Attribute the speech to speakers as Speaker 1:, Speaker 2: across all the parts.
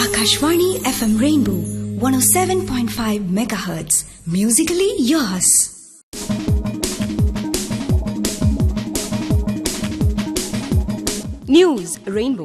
Speaker 1: Akashvani FM Rainbow 107.5 megahertz. Musically yours.
Speaker 2: News Rainbow.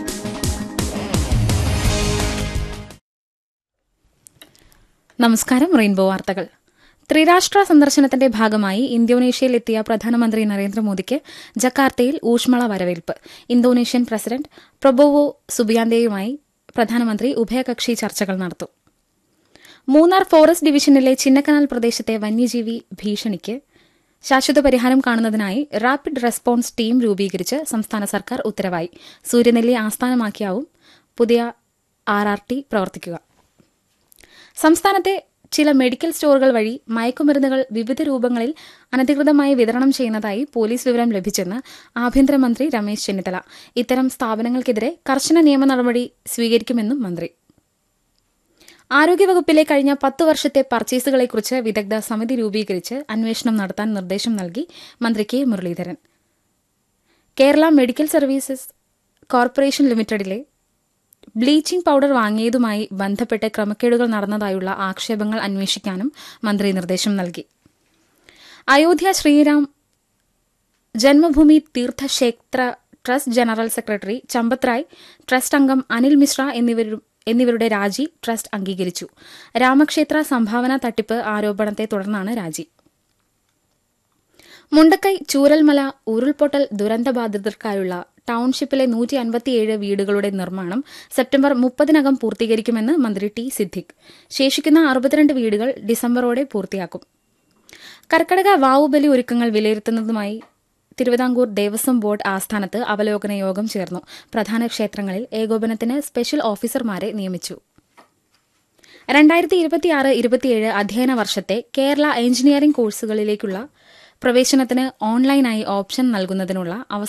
Speaker 3: നമസ്കാരം Rainbow വാർത്തകൾ ത്രിരാഷ്ട്ര സന്ദർശനത്തിന്റെ ഭാഗമായി ഇന്തോനേഷ്യയിലെത്തിയ പ്രധാനമന്ത്രി നരേന്ദ്രമോദിക്ക് ജക്കാർത്തയിൽ ഊഷ്മള വരവേൽപ്പ് ഇന്തോനേഷ്യൻ പ്രസിഡന്റ് പ്രൊബോവോ സുബിയാന്തെയുമായി പ്രധാനമന്ത്രി ഉഭയകക്ഷി ചർച്ചകൾ നടത്തും മൂന്നാർ ഫോറസ്റ്റ് ഡിവിഷനിലെ ചിന്നക്കനാൽ പ്രദേശത്തെ വന്യജീവി ഭീഷണിക്ക് ശാശ്വത പരിഹാരം കാണുന്നതിനായി റാപ്പിഡ് റെസ്പോൺസ് ടീം രൂപീകരിച്ച് സംസ്ഥാന സർക്കാർ ഉത്തരവായി സൂര്യനെല്ലി ആസ്ഥാനമാക്കിയാവും പുതിയ ആർ ആർ ടി പ്രവർത്തിക്കുക സംസ്ഥാനത്തെ ചില മെഡിക്കൽ സ്റ്റോറുകൾ വഴി മയക്കുമരുന്നുകൾ വിവിധ രൂപങ്ങളിൽ അനധികൃതമായി വിതരണം ചെയ്യുന്നതായി പോലീസ് വിവരം ലഭിച്ചെന്ന് ആഭ്യന്തരമന്ത്രി രമേശ് ചെന്നിത്തല ഇത്തരം സ്ഥാപനങ്ങൾക്കെതിരെ കർശന നിയമ നടപടി സ്വീകരിക്കുമെന്നും മന്ത്രി ആരോഗ്യവകുപ്പിലെ കഴിഞ്ഞ പത്ത് വർഷത്തെ പർച്ചേസുകളെക്കുറിച്ച് വിദഗ്ധ സമിതി രൂപീകരിച്ച് അന്വേഷണം നടത്താൻ നിർദ്ദേശം നൽകി മന്ത്രി K Muraleedharan Kerala medical services corporation ലിമിറ്റഡിലെ ബ്ലീച്ചിംഗ് പൌഡർ വാങ്ങിയതുമായി ബന്ധപ്പെട്ട് ക്രമക്കേടുകൾ നടന്നതായുള്ള ആക്ഷേപങ്ങൾ അന്വേഷിക്കാനും മന്ത്രി നിർദ്ദേശം നൽകി Ayodhya Shriram Janmabhoomi Teerthkshetra trust general secretary Champat Rai trust അംഗം അനിൽ മിശ്ര എന്നിവരും എന്നിവരുടെ രാജി ട്രസ്റ്റ് അംഗീകരിച്ചു രാമക്ഷേത്ര സംഭാവന തട്ടിപ്പ് ആരോപണത്തെ തുടർന്നാണ് രാജി മുണ്ടക്കൈ ചൂരൽമല ഉരുൾപൊട്ടൽ ദുരന്തബാധിതർക്കായുള്ള ടൌൺഷിപ്പിലെ നൂറ്റി അൻപത്തിയേഴ് വീടുകളുടെ നിർമ്മാണം സെപ്റ്റംബർ മുപ്പതിനകം പൂർത്തീകരിക്കുമെന്ന് മന്ത്രി ടി സിദ്ദിഖ് ശേഷിക്കുന്ന അറുപത്തിരണ്ട് വീടുകൾ ഡിസംബറോടെ പൂർത്തിയാക്കും കർക്കടക വാവുബലി ഒരുക്കങ്ങൾ വിലയിരുത്തുന്നതുമായി തിരുവിതാംകൂർ ദേവസ്വം ബോർഡ് ആസ്ഥാനത്ത് അവലോകന യോഗം ചേർന്നു പ്രധാന ക്ഷേത്രങ്ങളിൽ ഏകോപനത്തിന് സ്പെഷ്യൽ ഓഫീസർമാരെ നിയമിച്ചു രണ്ടായിരത്തി ഇരുപത്തിയാറ് ഇരുപത്തിയേഴ് അധ്യയന വർഷത്തെ കേരള എഞ്ചിനീയറിംഗ് കോഴ്സുകളിലേക്കുള്ള പ്രവേശനത്തിന് ഓൺലൈനായി ഓപ്ഷൻ നൽകുന്നതിനുള്ള അവസരം